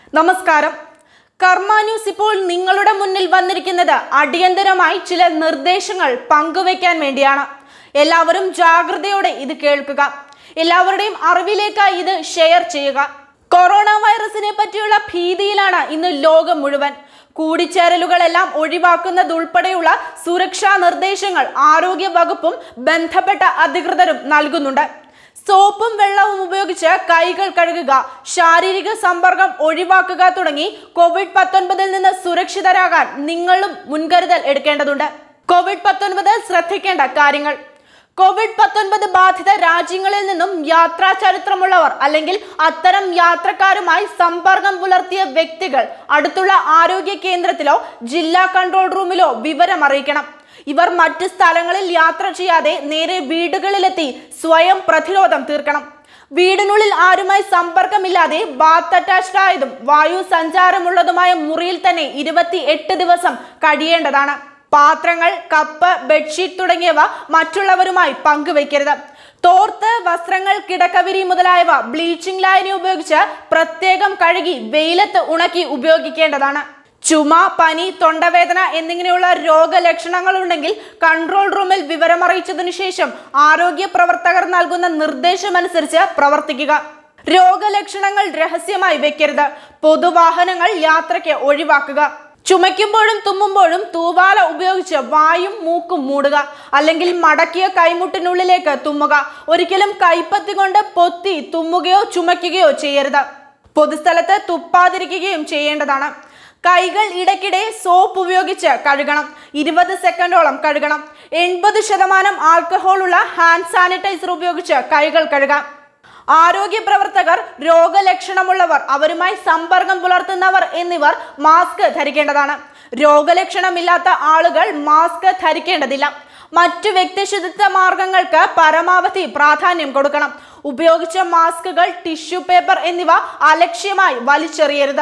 നമസ്കാരം കർമ്മ ന്യൂസ് ഇപ്പോൾ നിങ്ങളുടെ മുന്നിൽ വന്നിരിക്കുന്നത് അടിയന്തരമായി ചില നിർദ്ദേശങ്ങൾ പങ്കുവയ്ക്കാൻ വേണ്ടിയാണ് എല്ലാവരും ജാഗ്രതയോടെ ഇത് കേൾക്കുക എല്ലാവരുടെയും അറിവിലേക്കായി ഇത് ഷെയർ ചെയ്യുക കൊറോണ വൈറസിനെ പറ്റിയുള്ള ഭീതിയിലാണ് ഇന്ന് ലോകം മുഴുവൻ കൂടിച്ചേരലുകളെല്ലാം ഒഴിവാക്കുന്നതുൾപ്പെടെയുള്ള സുരക്ഷാ നിർദ്ദേശങ്ങൾ ആരോഗ്യ വകുപ്പും ബന്ധപ്പെട്ട അധികൃതരും നൽകുന്നുണ്ട് സോപ്പും വെള്ളവും ഉപയോഗിച്ച് കൈകൾ കഴുകുക ശാരീരിക സമ്പർക്കം ഒഴിവാക്കുക തുടങ്ങി കോവിഡ് പത്തൊൻപതിൽ നിന്ന് സുരക്ഷിതരാകാൻ നിങ്ങളും മുൻകരുതൽ എടുക്കേണ്ടതുണ്ട് കോവിഡ് പത്തൊൻപത് ശ്രദ്ധിക്കേണ്ട കാര്യങ്ങൾ കോവിഡ് പത്തൊൻപത് ബാധിത രാജ്യങ്ങളിൽ നിന്നും യാത്രാ ചരിത്രമുള്ളവർ അല്ലെങ്കിൽ അത്തരം യാത്രക്കാരുമായി സമ്പർക്കം പുലർത്തിയ വ്യക്തികൾ അടുത്തുള്ള ആരോഗ്യ കേന്ദ്രത്തിലോ ജില്ലാ കൺട്രോൾ റൂമിലോ വിവരം അറിയിക്കണം ഇവർ മറ്റ് സ്ഥലങ്ങളിൽ യാത്ര ചെയ്യാതെ നേരെ വീടുകളിലെത്തി സ്വയം പ്രതിരോധം തീർക്കണം വീടിനുള്ളിൽ ആരുമായി സമ്പർക്കമില്ലാതെ ബാത്ത് അറ്റാച്ച്ഡ് ആയതും വായു സഞ്ചാരമുള്ളതുമായ മുറിയിൽ തന്നെ ഇരുപത്തി എട്ട് ദിവസം കഴിയേണ്ടതാണ് പാത്രങ്ങൾ കപ്പ് ബെഡ്ഷീറ്റ് തുടങ്ങിയവ മറ്റുള്ളവരുമായി പങ്കുവയ്ക്കരുത് തോർത്ത് വസ്ത്രങ്ങൾ കിടക്കവിരി മുതലായവ ബ്ലീച്ചിങ് ലായനി ഉപയോഗിച്ച് പ്രത്യേകം കഴുകി വെയിലത്ത് ഉണക്കി ഉപയോഗിക്കേണ്ടതാണ് ചുമ പനി തൊണ്ടവേദന എന്നിങ്ങനെയുള്ള രോഗലക്ഷണങ്ങൾ ഉണ്ടെങ്കിൽ കൺട്രോൾ റൂമിൽ വിവരമറിയിച്ചതിനു ശേഷം ആരോഗ്യ പ്രവർത്തകർ നൽകുന്ന നിർദ്ദേശമനുസരിച്ച് പ്രവർത്തിക്കുക രോഗലക്ഷണങ്ങൾ രഹസ്യമായി വെക്കരുത് പൊതുവാഹനങ്ങൾ യാത്രയ്ക്ക് ഒഴിവാക്കുക ചുമയ്ക്കുമ്പോഴും തുമ്മുമ്പോഴും തൂവാല ഉപയോഗിച്ച് വായും മൂക്കും മൂടുക അല്ലെങ്കിൽ മടക്കിയ കൈമുട്ടിനുള്ളിലേക്ക് തുമ്മുക ഒരിക്കലും കൈപ്പത്തി കൊണ്ട് പൊത്തി തുമ്മുകയോ ചുമയ്ക്കുകയോ ചെയ്യരുത് പൊതുസ്ഥലത്ത് തുപ്പാതിരിക്കുകയും ചെയ്യേണ്ടതാണ് കൈകൾ ഇടയ്ക്കിടെ സോപ്പ് ഉപയോഗിച്ച് കഴുകണം ഇരുപത് സെക്കൻഡോളം കഴുകണം എൺപത് ശതമാനം ആൽക്കഹോൾ ഉള്ള ഹാൻഡ് സാനിറ്റൈസർ ഉപയോഗിച്ച് കൈകൾ കഴുകാം ആരോഗ്യ പ്രവർത്തകർ രോഗലക്ഷണമുള്ളവർ അവരുമായി സമ്പർക്കം പുലർത്തുന്നവർ എന്നിവർ മാസ്ക് ധരിക്കേണ്ടതാണ് രോഗലക്ഷണമില്ലാത്ത ആളുകൾ മാസ്ക് ധരിക്കേണ്ടതില്ല മറ്റു വ്യക്തിശുചിത്വ മാർഗങ്ങൾക്ക് പരമാവധി പ്രാധാന്യം കൊടുക്കണം ഉപയോഗിച്ച മാസ്കുകൾ ടിഷ്യൂ പേപ്പർ എന്നിവ അലക്ഷ്യമായി വലിച്ചെറിയരുത്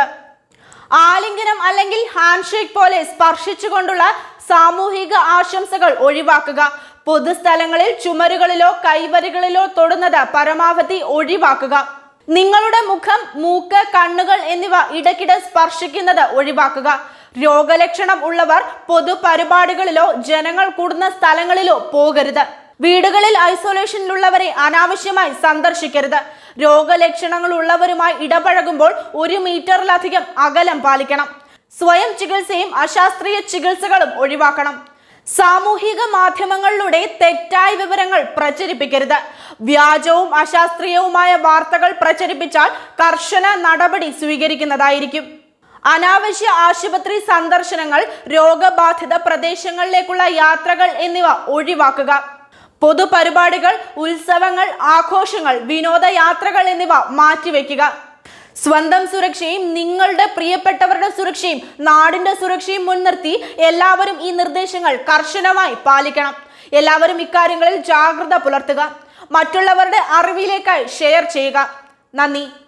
ആലിംഗനം അല്ലെങ്കിൽ ഹാൻഡ്ഷേക്ക് പോലെ സ്പർശിച്ചുകൊണ്ടുള്ള സാമൂഹിക ആശംസകൾ ഒഴിവാക്കുക പൊതുസ്ഥലങ്ങളിൽ ചുമരുകളിലോ കൈവരികളിലോ തൊടുന്നത് പരമാവധി ഒഴിവാക്കുക നിങ്ങളുടെ മുഖം മൂക്ക് കണ്ണുകൾ എന്നിവ ഇടയ്ക്കിടെ സ്പർശിക്കുന്നത് ഒഴിവാക്കുക രോഗലക്ഷണം ഉള്ളവർ പൊതുപരിപാടികളിലോ ജനങ്ങൾ കൂടുന്ന സ്ഥലങ്ങളിലോ പോകരുത് വീടുകളിൽ ഐസൊലേഷനിലുള്ളവരെ അനാവശ്യമായി സന്ദർശിക്കരുത് രോഗലക്ഷണങ്ങൾ ഉള്ളവരുമായി ഇടപഴകുമ്പോൾ ഒരു മീറ്ററിലധികം അകലം പാലിക്കണം സ്വയം ചികിത്സയും അശാസ്ത്രീയ ചികിത്സകളും ഒഴിവാക്കണം സാമൂഹിക മാധ്യമങ്ങളിലൂടെ തെറ്റായ വിവരങ്ങൾ പ്രചരിപ്പിക്കരുത് വ്യാജവും അശാസ്ത്രീയവുമായ വാർത്തകൾ പ്രചരിപ്പിച്ചാൽ കർശന നടപടി സ്വീകരിക്കുന്നതായിരിക്കും അനാവശ്യ ആശുപത്രി സന്ദർശനങ്ങൾ രോഗബാധിത പ്രദേശങ്ങളിലേക്കുള്ള യാത്രകൾ എന്നിവ ഒഴിവാക്കുക പൊതുപരിപാടികൾ ഉത്സവങ്ങൾ ആഘോഷങ്ങൾ വിനോദയാത്രകൾ എന്നിവ മാറ്റിവെക്കുക സ്വന്തം സുരക്ഷയും നിങ്ങളുടെ പ്രിയപ്പെട്ടവരുടെ സുരക്ഷയും നാടിന്റെ സുരക്ഷയും മുൻനിർത്തി എല്ലാവരും ഈ നിർദ്ദേശങ്ങൾ കർശനമായി പാലിക്കണം എല്ലാവരും ഇക്കാര്യങ്ങളിൽ ജാഗ്രത പുലർത്തുക മറ്റുള്ളവരുടെ അറിവിലേക്കായി ഷെയർ ചെയ്യുക നന്ദി